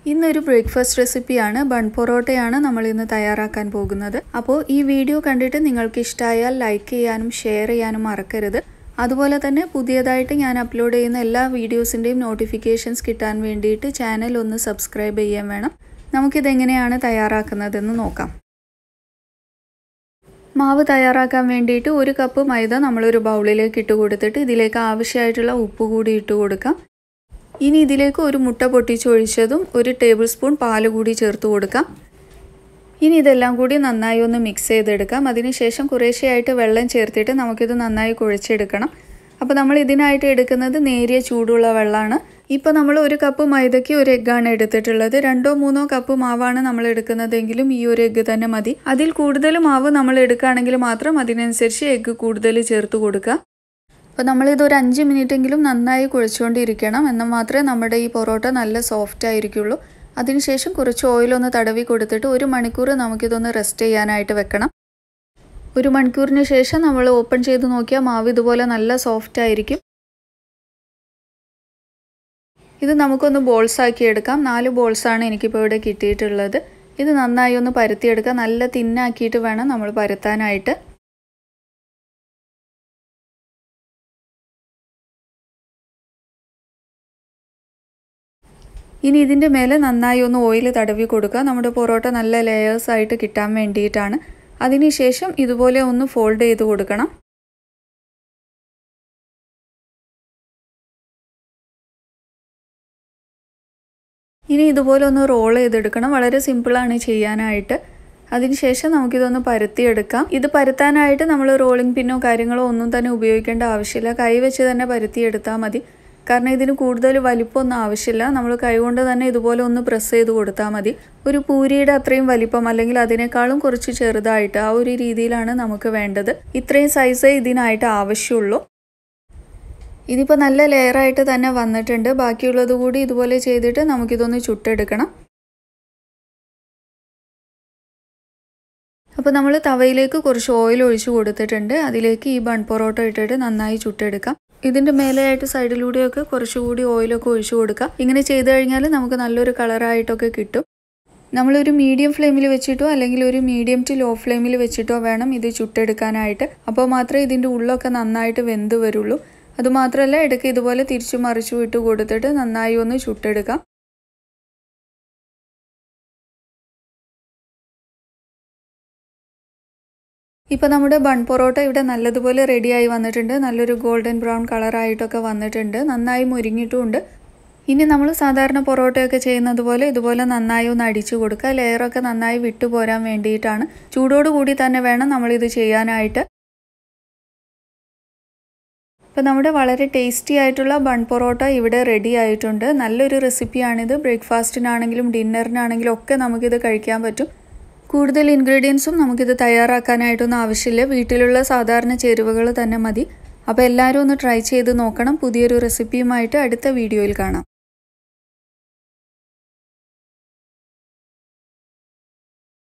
ഇന്നൊരു ബ്രേക്ക്ഫാസ്റ്റ് റെസിപ്പിയാണ് ബൺ പൊറോട്ടയാണ് നമ്മൾ ഇന്ന് തയ്യാറാക്കാൻ പോകുന്നത് അപ്പോൾ ഈ വീഡിയോ കണ്ടിട്ട് നിങ്ങൾക്ക് ഇഷ്ടമായാൽ ലൈക്ക് ചെയ്യാനും ഷെയർ ചെയ്യാനും മറക്കരുത് അതുപോലെ തന്നെ പുതിയതായിട്ട് ഞാൻ അപ്ലോഡ് ചെയ്യുന്ന എല്ലാ വീഡിയോസിൻ്റെയും നോട്ടിഫിക്കേഷൻസ് കിട്ടാൻ വേണ്ടിയിട്ട് ചാനൽ ഒന്ന് സബ്സ്ക്രൈബ് ചെയ്യാൻ വേണം നമുക്കിതെങ്ങനെയാണ് തയ്യാറാക്കുന്നതെന്ന് നോക്കാം മാവ് തയ്യാറാക്കാൻ വേണ്ടിയിട്ട് ഒരു കപ്പ് മൈദ നമ്മളൊരു ബൗളിലേക്ക് ഇട്ട് കൊടുത്തിട്ട് ഇതിലേക്ക് ആവശ്യമായിട്ടുള്ള ഉപ്പ് കൂടി ഇട്ട് കൊടുക്കാം ഇനി ഇതിലേക്ക് ഒരു മുട്ട പൊട്ടിച്ചൊഴിച്ചതും ഒരു ടേബിൾ സ്പൂൺ പാൽ കൂടി ചേർത്ത് കൊടുക്കാം ഇനി ഇതെല്ലാം കൂടി നന്നായി ഒന്ന് മിക്സ് ചെയ്തെടുക്കാം അതിനുശേഷം കുറേശ്ശെയായിട്ട് വെള്ളം ചേർത്തിട്ട് നമുക്കിത് നന്നായി കുഴച്ചെടുക്കണം അപ്പോൾ നമ്മൾ ഇതിനായിട്ട് എടുക്കുന്നത് നേരിയ ചൂടുള്ള വെള്ളമാണ് ഇപ്പോൾ നമ്മൾ ഒരു കപ്പ് മൈദയ്ക്ക് ഒരു എഗ്ഗാണ് എടുത്തിട്ടുള്ളത് രണ്ടോ മൂന്നോ കപ്പ് മാവാണ് നമ്മൾ എടുക്കുന്നതെങ്കിലും ഈ ഒരു എഗ്ഗ് തന്നെ മതി അതിൽ കൂടുതൽ മാവ് നമ്മൾ എടുക്കുകയാണെങ്കിൽ മാത്രം അതിനനുസരിച്ച് എഗ്ഗ് കൂടുതൽ ചേർത്ത് കൊടുക്കുക അപ്പോൾ നമ്മളിത് ഒരു അഞ്ച് മിനിറ്റെങ്കിലും നന്നായി കുഴച്ചുകൊണ്ടിരിക്കണം എന്നാൽ മാത്രമേ നമ്മുടെ ഈ പൊറോട്ട നല്ല സോഫ്റ്റ് ആയിരിക്കുള്ളൂ അതിനുശേഷം കുറച്ച് ഓയിലൊന്ന് തടവി കൊടുത്തിട്ട് ഒരു മണിക്കൂർ നമുക്കിതൊന്ന് റെസ്റ്റ് ചെയ്യാനായിട്ട് വെക്കണം ഒരു മണിക്കൂറിന് ശേഷം നമ്മൾ ഓപ്പൺ ചെയ്ത് നോക്കിയാൽ മാവ് ഇതുപോലെ നല്ല സോഫ്റ്റ് ആയിരിക്കും ഇത് നമുക്കൊന്ന് ബോൾസ് ആക്കി എടുക്കാം നാല് ബോൾസാണ് എനിക്കിപ്പോൾ ഇവിടെ കിട്ടിയിട്ടുള്ളത് ഇത് നന്നായി ഒന്ന് പരത്തിയെടുക്കാം നല്ല തിന്നാക്കിയിട്ട് വേണം നമ്മൾ പരത്താനായിട്ട് ഇനി ഇതിൻ്റെ മേലെ നന്നായി ഒന്ന് ഓയിൽ തടവി കൊടുക്കുക നമ്മുടെ പൊറോട്ട നല്ല ലെയേഴ്സ് ആയിട്ട് കിട്ടാൻ വേണ്ടിയിട്ടാണ് അതിനുശേഷം ഇതുപോലെ ഒന്ന് ഫോൾഡ് ചെയ്ത് കൊടുക്കണം ഇനി ഇതുപോലെ ഒന്ന് റോൾ ചെയ്തെടുക്കണം വളരെ സിമ്പിളാണ് ചെയ്യാനായിട്ട് അതിനുശേഷം നമുക്കിതൊന്ന് പരത്തിയെടുക്കാം ഇത് പരത്താനായിട്ട് നമ്മൾ റോളിംഗ് പിന്നോ കാര്യങ്ങളോ ഒന്നും തന്നെ ഉപയോഗിക്കേണ്ട ആവശ്യമില്ല കൈ വെച്ച് തന്നെ പരത്തിയെടുത്താൽ മതി കാരണം ഇതിന് കൂടുതൽ വലിപ്പമൊന്നും ആവശ്യമില്ല നമ്മൾ കൈകൊണ്ട് തന്നെ ഇതുപോലെ ഒന്ന് പ്രസ് ചെയ്ത് കൊടുത്താൽ മതി ഒരു പൂരിയുടെ അത്രയും വലിപ്പം അല്ലെങ്കിൽ അതിനേക്കാളും കുറച്ച് ചെറുതായിട്ട് ആ ഒരു രീതിയിലാണ് നമുക്ക് വേണ്ടത് ഇത്രയും സൈസേ ഇതിനായിട്ട് ആവശ്യമുള്ളൂ ഇതിപ്പോൾ നല്ല ലെയറായിട്ട് തന്നെ വന്നിട്ടുണ്ട് ബാക്കിയുള്ളത് കൂടി ഇതുപോലെ ചെയ്തിട്ട് നമുക്കിതൊന്ന് ചുട്ടെടുക്കണം അപ്പോൾ നമ്മൾ തവയിലേക്ക് കുറച്ച് ഓയിൽ ഒഴിച്ചു കൊടുത്തിട്ടുണ്ട് അതിലേക്ക് ഈ ബൺ പൊറോട്ട ഇട്ടിട്ട് നന്നായി ചുട്ടെടുക്കാം ഇതിൻ്റെ മേലെയായിട്ട് സൈഡിലൂടെയൊക്കെ കുറച്ചുകൂടി ഓയിലൊക്കെ ഒഴിച്ചു കൊടുക്കാം ഇങ്ങനെ ചെയ്തു കഴിഞ്ഞാൽ നമുക്ക് നല്ലൊരു കളറായിട്ടൊക്കെ കിട്ടും നമ്മളൊരു മീഡിയം ഫ്ലെയിമിൽ വെച്ചിട്ടോ അല്ലെങ്കിൽ ഒരു മീഡിയം ടു ലോ ഫ്ലെയിമിൽ വെച്ചിട്ടോ വേണം ഇത് ചുട്ടെടുക്കാനായിട്ട് അപ്പോൾ മാത്രമേ ഇതിൻ്റെ ഉള്ളൊക്കെ നന്നായിട്ട് വെന്ത് വരുള്ളൂ അതുമാത്രമല്ല ഇടയ്ക്ക് ഇതുപോലെ തിരിച്ചു മറിച്ചു ഇട്ട് കൊടുത്തിട്ട് നന്നായി ഒന്ന് ചുട്ടെടുക്കാം ഇപ്പോൾ നമ്മുടെ ബൺ പൊറോട്ട ഇവിടെ നല്ലതുപോലെ റെഡിയായി വന്നിട്ടുണ്ട് നല്ലൊരു ഗോൾഡൻ ബ്രൗൺ കളറായിട്ടൊക്കെ വന്നിട്ടുണ്ട് നന്നായി മുരിങ്ങിയിട്ടുമുണ്ട് ഇനി നമ്മൾ സാധാരണ പൊറോട്ടയൊക്കെ ചെയ്യുന്നത് പോലെ ഇതുപോലെ നന്നായി ഒന്ന് അടിച്ചു കൊടുക്കുക ലെയറൊക്കെ നന്നായി വിട്ടു പോരാൻ വേണ്ടിയിട്ടാണ് ചൂടോടുകൂടി തന്നെ വേണം നമ്മളിത് ചെയ്യാനായിട്ട് ഇപ്പോൾ നമ്മുടെ വളരെ ടേസ്റ്റി ആയിട്ടുള്ള ബൺ പൊറോട്ട ഇവിടെ റെഡി ആയിട്ടുണ്ട് നല്ലൊരു റെസിപ്പിയാണിത് ബ്രേക്ക്ഫാസ്റ്റിനാണെങ്കിലും ഡിന്നറിനാണെങ്കിലും ഒക്കെ നമുക്കിത് കഴിക്കാൻ പറ്റും കൂടുതൽ ഇൻഗ്രീഡിയൻസും നമുക്കിത് തയ്യാറാക്കാനായിട്ടൊന്നും ആവശ്യമില്ല വീട്ടിലുള്ള സാധാരണ ചേരുവകൾ തന്നെ മതി അപ്പോൾ എല്ലാവരും ഒന്ന് ട്രൈ ചെയ്ത് നോക്കണം പുതിയൊരു റെസിപ്പിയുമായിട്ട് അടുത്ത വീഡിയോയിൽ കാണാം